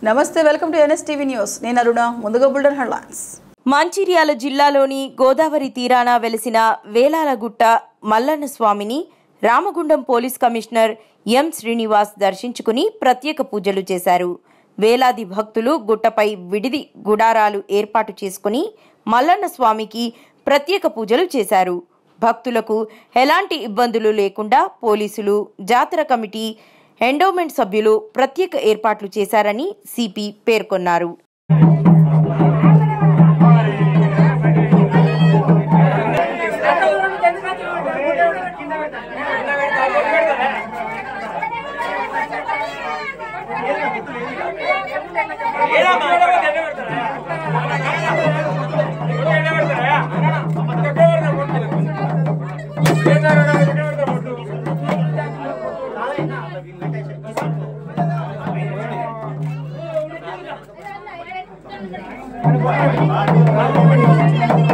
నమస్తే welcome to NSTV news నేను అరుణ ముందుగా బుల్డన్ హెడ్లైన్స్ మంచిర్యాల జిల్లాలోని గోదావరి తీరాన వెలిసిన వేలాలగుట్ట మల్లన్న స్వామిని Ramagundam police commissioner M Srinivas దర్శించుకుని ప్రత్యేక పూజలు చేశారు వేలాది భక్తులు గుట్టపై విడిది గుడారాలు ఏర్పాటు చేసుకుని మల్లన్న స్వామికి ప్రత్యేక పూజలు చేశారు భక్తులకు ఎలాంటి ఇబ్బందులు లేకుండా పోలీసులు జాతర కమిటీ ఎండోమెంట్ సభ్యులు ప్రత్యేక ఏర్పాట్లు చేశారని సిపి పేర్కొన్నారు Thank you.